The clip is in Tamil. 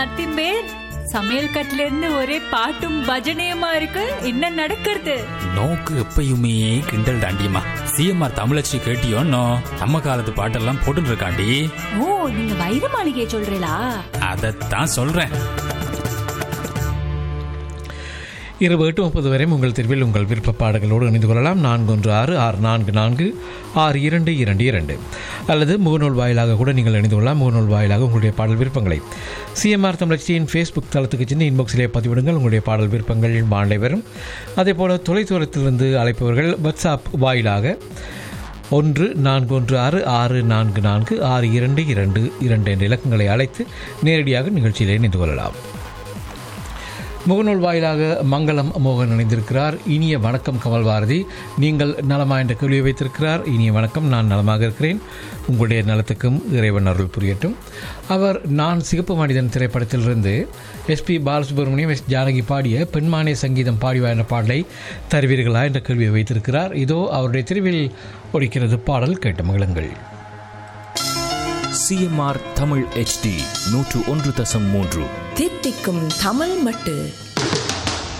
அத்திம்பேர் சமையல் கட்டுல இருந்து ஒரே பாட்டும் பஜனையுமா இருக்கு என்ன நடக்கிறது நோக்கு எப்பயுமே கிண்டல் தாண்டியம்மா சிஎம்ஆர் தமிழச்சி கேட்டியோன்னோ நம்ம காலத்து பாட்டெல்லாம் போட்டுட்டு இருக்காண்டி ஓ நீங்க வைர மாளிகையை சொல்றீங்களா அதைத்தான் சொல்றேன் இரவு எட்டு முப்பது வரை உங்கள் தெருவில் உங்கள் விருப்ப பாடங்களோடு இணைந்து கொள்ளலாம் நான்கு ஒன்று ஆறு ஆறு நான்கு நான்கு ஆறு இரண்டு இரண்டு இரண்டு அல்லது முகநூல் வாயிலாக கூட நீங்கள் இணைந்து கொள்ளலாம் முகநூல் வாயிலாக உங்களுடைய பாடல் விருப்பங்களை சிஎம்ஆர் தமிழச்சியின் ஃபேஸ்புக் தளத்துக்கு சென்று இன்பாக்ஸிலே பதிவிடுங்கள் உங்களுடைய பாடல் விருப்பங்கள் மாலை வரும் அதே போல் தொலைதூரத்திலிருந்து அழைப்பவர்கள் வாட்ஸ்அப் வாயிலாக ஒன்று நான்கு ஒன்று ஆறு ஆறு நான்கு நான்கு ஆறு இரண்டு இரண்டு இரண்டு என்ற இலக்கங்களை அழைத்து நேரடியாக நிகழ்ச்சியில் இணைந்து கொள்ளலாம் முகநூல் வாயிலாக மங்களம் மோகன் இணைந்திருக்கிறார் இனிய வணக்கம் கமல் பாரதி நீங்கள் நலமா என்ற கேள்வியை வைத்திருக்கிறார் இனிய வணக்கம் நான் நலமாக இருக்கிறேன் உங்களுடைய நலத்துக்கும் இறைவன் அருள் புரியட்டும் அவர் நான் சிகப்பு மனிதன் திரைப்படத்திலிருந்து எஸ்பி பாலசுப்ரமணியம் எஸ் ஜானகி பாடிய பெண்மானே சங்கீதம் பாடிவா என்ற பாடலை தருவீர்களா என்ற கேள்வியை வைத்திருக்கிறார் இதோ அவருடைய தெருவில் ஒழிக்கிறது பாடல் கேட்ட மகிழுங்கள் சிஎம்ஆர் தமிழ் ஹெச்டி நூற்று ஒன்று தசம் மூன்று தித்திக்கும் தமிழ் மட்டு